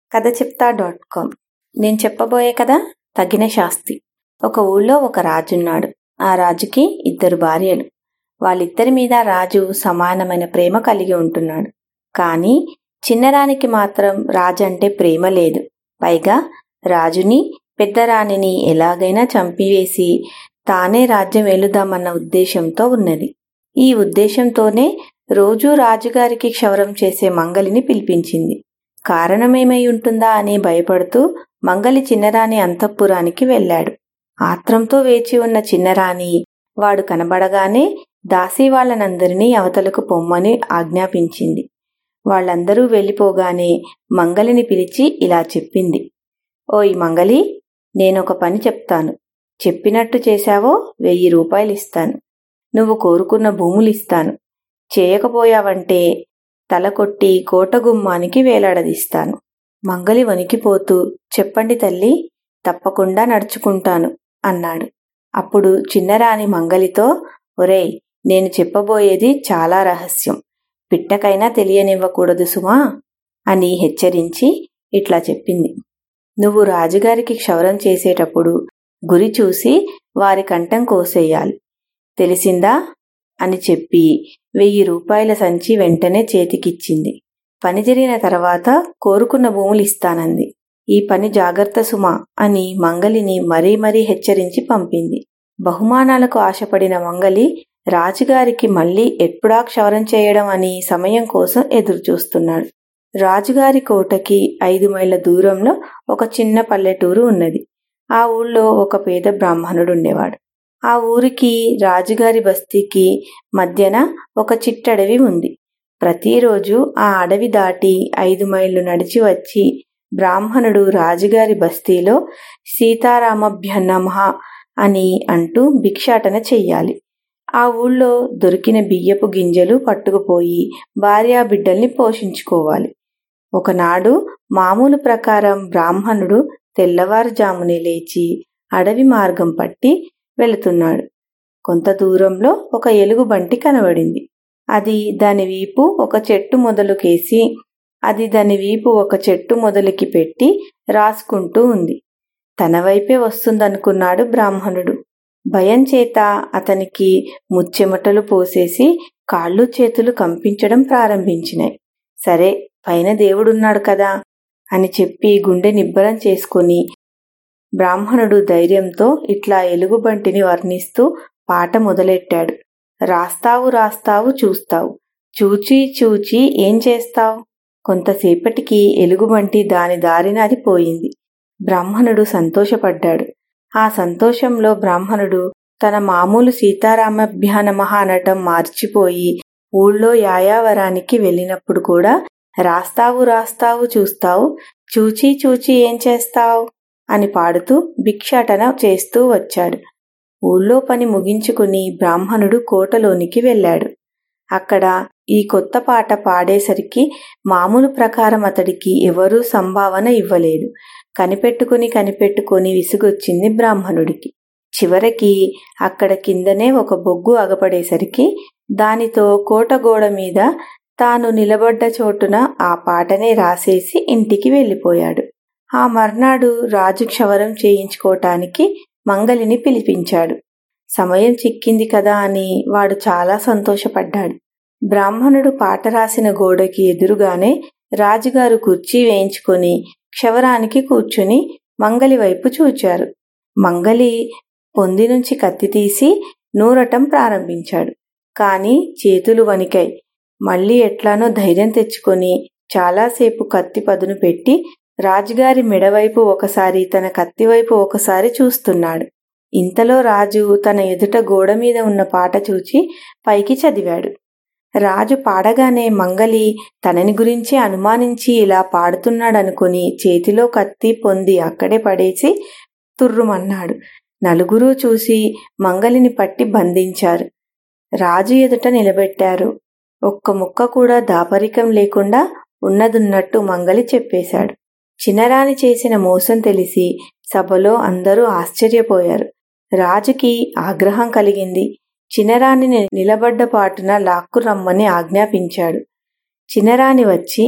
కథ చెప్తా dot com నేను చెప్పబోయే కథ తగిన శాస్తి ఒక ఊళ్ళో ఒక రాజున్నాడు ఆ రాజుకి ఇద్దరు భార్యలు వాళ్ళిద్దరి మీద రాజు సమానమైన ప్రేమ కలిగి ఉంటున్నాడు కానీ చిన్నరానికి మాత్రం రాజు అంటే ప్రేమ లేదు పైగా రాజుని పెద్దరాణిని ఎలాగైనా చంపివేసి తానే రాజ్యం వెళుదామన్న ఉద్దేశంతో ఉన్నది ఈ ఉద్దేశంతోనే రోజూ రాజుగారికి క్షవరం చేసే మంగలిని పిలిపించింది కారణమేమై ఉంటుందా అని భయపడుతూ మంగలి చిన్నరాణి అంతఃపురానికి వెళ్ళాడు ఆత్రంతో వేచి ఉన్న చిన్నరాణి వాడు కనబడగానే దాసీ వాళ్ళనందరినీ అవతలకు పొమ్మని ఆజ్ఞాపించింది వాళ్ళందరూ వెళ్ళిపోగానే మంగలిని పిలిచి ఇలా చెప్పింది ఓయ్ మంగలి నేనొక పని చెప్తాను చెప్పినట్టు చేశావో వెయ్యి రూపాయలు ఇస్తాను నువ్వు కోరుకున్న భూములు ఇస్తాను చేయకపోయావంటే తల కొట్టి కోటగుమ్మానికి వేలాడదీస్తాను మంగలి వణికిపోతూ చెప్పండి తల్లి తప్పకుండా నడుచుకుంటాను అన్నాడు అప్పుడు చిన్నరాణి మంగలితో ఒరేయ్ నేను చెప్పబోయేది చాలా రహస్యం పిట్టకైనా తెలియనివ్వకూడదు సుమా అని హెచ్చరించి ఇట్లా చెప్పింది నువ్వు రాజుగారికి క్షౌరం చేసేటప్పుడు గురి చూసి వారి కంఠం కోసేయాలి తెలిసిందా అని చెప్పి వెయ్యి రూపాయల సంచి వెంటనే చేతికిచ్చింది పని జరిగిన తర్వాత కోరుకున్న భూములు ఇస్తానంది ఈ పని జాగ్రత్త సుమా అని మంగలిని మరీ మరీ హెచ్చరించి పంపింది బహుమానాలకు ఆశపడిన మంగలి రాజుగారికి మళ్ళీ ఎప్పుడా క్షవరం చేయడం అని సమయం కోసం ఎదురుచూస్తున్నాడు రాజుగారి కోటకి ఐదు మైళ్ళ దూరంలో ఒక చిన్న పల్లెటూరు ఉన్నది ఆ ఊళ్ళో ఒక పేద బ్రాహ్మణుడు ఉండేవాడు ఆ ఊరికి రాజుగారి బస్తీకి మధ్యన ఒక చిట్టడవి ఉంది ప్రతిరోజు ఆ అడవి దాటి ఐదు మైళ్ళు నడిచి వచ్చి బ్రాహ్మణుడు రాజుగారి బస్తీలో సీతారామభ్యన్నమ అని అంటూ భిక్షాటన చెయ్యాలి ఆ ఊళ్ళో దొరికిన బియ్యపు గింజలు పట్టుకుపోయి భార్యాబిడ్డల్ని పోషించుకోవాలి ఒకనాడు మామూలు ప్రకారం బ్రాహ్మణుడు తెల్లవారుజామునే లేచి అడవి మార్గం పట్టి వెళుతున్నాడు కొంత దూరంలో ఒక ఎలుగుబంటి కనబడింది అది దాని వీపు ఒక చెట్టు మొదలుకేసి అది దాని వీపు ఒక చెట్టు మొదలుకి పెట్టి రాసుకుంటూ ఉంది తన వైపే వస్తుందనుకున్నాడు బ్రాహ్మణుడు భయం చేత అతనికి ముచ్చెమటలు పోసేసి కాళ్ళు చేతులు కంపించడం ప్రారంభించినాయి సరే పైన దేవుడున్నాడు కదా అని చెప్పి గుండె నిబ్బరం చేసుకుని బ్రాహ్మణుడు ధైర్యంతో ఇట్లా ఎలుగుబంటిని వర్ణిస్తూ పాట మొదలెట్టాడు రాస్తావు రాస్తావు చూస్తావు చూచి చూచి ఏం చేస్తావు కొంతసేపటికి ఎలుగుబంటి దాని దారిన అది పోయింది బ్రాహ్మణుడు సంతోషపడ్డాడు ఆ సంతోషంలో బ్రాహ్మణుడు తన మామూలు సీతారామభ్యానమహ అనటం మార్చిపోయి ఊళ్ళో యాయావరానికి వెళ్ళినప్పుడు కూడా రాస్తావు రాస్తావు చూస్తావు చూచి చూచి ఏం చేస్తావు అని పాడుతూ భిక్షాటన చేస్తూ వచ్చాడు ఊళ్ళో పని ముగించుకుని బ్రాహ్మణుడు కోటలోనికి వెళ్ళాడు అక్కడ ఈ కొత్త పాట పాడేసరికి మామూలు ప్రకారం అతడికి ఎవరూ సంభావన ఇవ్వలేదు కనిపెట్టుకుని కనిపెట్టుకుని విసుగొచ్చింది బ్రాహ్మణుడికి చివరికి అక్కడ కిందనే ఒక బొగ్గు అగపడేసరికి దానితో కోట గోడ మీద తాను నిలబడ్డ చోటున ఆ పాటనే రాసేసి ఇంటికి వెళ్ళిపోయాడు ఆ మర్నాడు రాజు క్షవరం చేయించుకోటానికి మంగలిని పిలిపించాడు సమయం చిక్కింది కదా అని వాడు చాలా సంతోషపడ్డాడు బ్రాహ్మణుడు పాట రాసిన గోడకి ఎదురుగానే రాజుగారు కుర్చీ వేయించుకొని క్షవరానికి కూర్చుని మంగలి వైపు చూచారు మంగలి పొంది నుంచి కత్తి తీసి నూరటం ప్రారంభించాడు కాని చేతులు వణికాయి మళ్ళీ ఎట్లానో ధైర్యం తెచ్చుకొని చాలాసేపు కత్తి పదును పెట్టి రాజుగారి మెడవైపు ఒకసారి తన కత్తివైపు ఒకసారి చూస్తున్నాడు ఇంతలో రాజు తన ఎదుట గోడ మీద ఉన్న పాట చూచి పైకి చదివాడు రాజు పాడగానే మంగలి తనని గురించి అనుమానించి ఇలా పాడుతున్నాడనుకుని చేతిలో కత్తి పొంది అక్కడే పడేసి తుర్రుమన్నాడు నలుగురూ చూసి మంగలిని పట్టి బంధించారు రాజు ఎదుట నిలబెట్టారు ఒక్క ముక్క కూడా దాపరికం లేకుండా ఉన్నదున్నట్టు మంగలి చెప్పేశాడు చిన్నరాణి చేసిన మోసం తెలిసి సభలో అందరూ ఆశ్చర్యపోయారు రాజుకి ఆగ్రహం కలిగింది చిన్నరాణిని నిలబడ్డ పాటున లాక్కు రమ్మని ఆజ్ఞాపించాడు చిన్నరాణి వచ్చి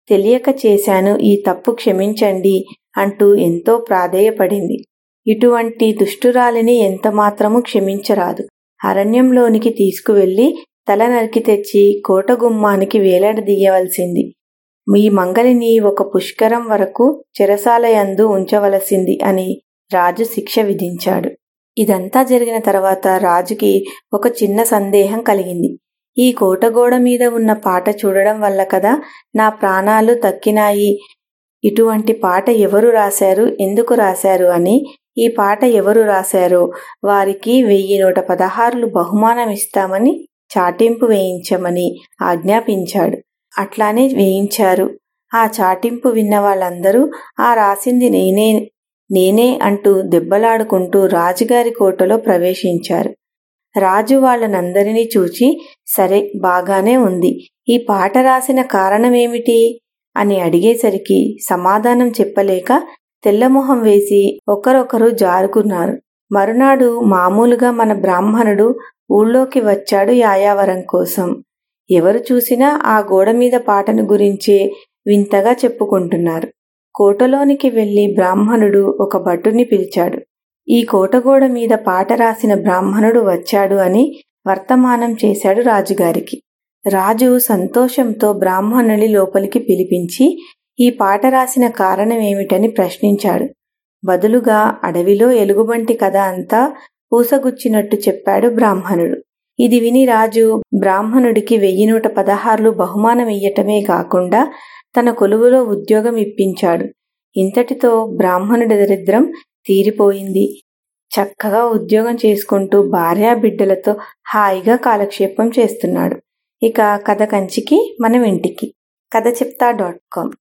తెలియక చేశాను ఈ తప్పు క్షమించండి అంటూ ఎంతో ప్రాధేయపడింది ఇటువంటి దుష్టురాలిని ఎంతమాత్రము క్షమించరాదు అరణ్యంలోనికి తీసుకువెళ్లి తల నరికి తెచ్చి కోట గుమ్మానికి వేలాడదీయవలసింది మీ మంగలిని ఒక పుష్కరం వరకు చెరసాలయందు ఉంచవలసింది అని రాజు శిక్ష విధించాడు ఇదంతా జరిగిన తర్వాత రాజుకి ఒక చిన్న సందేహం కలిగింది ఈ కోటగోడ మీద ఉన్న పాట చూడడం వల్ల కదా నా ప్రాణాలు తక్కినాయి ఇటువంటి పాట ఎవరు రాశారు ఎందుకు రాశారు అని ఈ పాట ఎవరు రాశారో వారికి వెయ్యి నూట పదహారులు బహుమానం ఇస్తామని చాటింపు వేయించమని ఆజ్ఞాపించాడు అట్లానే వేయించారు ఆ చాటింపు విన్న వాళ్ళందరూ ఆ రాసింది నేనే నేనే అంటూ దెబ్బలాడుకుంటూ రాజుగారి కోటలో ప్రవేశించారు రాజు వాళ్ళనందరినీ చూచి సరే బాగానే ఉంది ఈ పాట రాసిన కారణమేమిటి అని అడిగేసరికి సమాధానం చెప్పలేక తెల్లమొహం వేసి ఒకరొకరు జారుకున్నారు మరునాడు మామూలుగా మన బ్రాహ్మణుడు ఊళ్ళోకి వచ్చాడు యాయావరం కోసం ఎవరు చూసినా ఆ గోడ మీద పాటను గురించే వింతగా చెప్పుకుంటున్నారు కోటలోనికి వెళ్లి బ్రాహ్మణుడు ఒక భటుని పిలిచాడు ఈ కోటగోడ మీద పాట రాసిన బ్రాహ్మణుడు వచ్చాడు అని వర్తమానం చేశాడు రాజుగారికి రాజు సంతోషంతో బ్రాహ్మణుని లోపలికి పిలిపించి ఈ పాట రాసిన కారణమేమిటని ప్రశ్నించాడు బదులుగా అడవిలో ఎలుగుబంటి కథ అంతా పూసగుచ్చినట్టు చెప్పాడు బ్రాహ్మణుడు ఇది విని రాజు బ్రాహ్మణుడికి వెయ్యి నూట పదహారులు బహుమానం ఇయ్యటమే కాకుండా తన కొలువులో ఉద్యోగం ఇప్పించాడు ఇంతటితో బ్రాహ్మణుడి దరిద్రం తీరిపోయింది చక్కగా ఉద్యోగం చేసుకుంటూ భార్యా బిడ్డలతో హాయిగా కాలక్షేపం చేస్తున్నాడు ఇక కథ కంచికి మనం ఇంటికి కథ చెప్తా డాట్ కామ్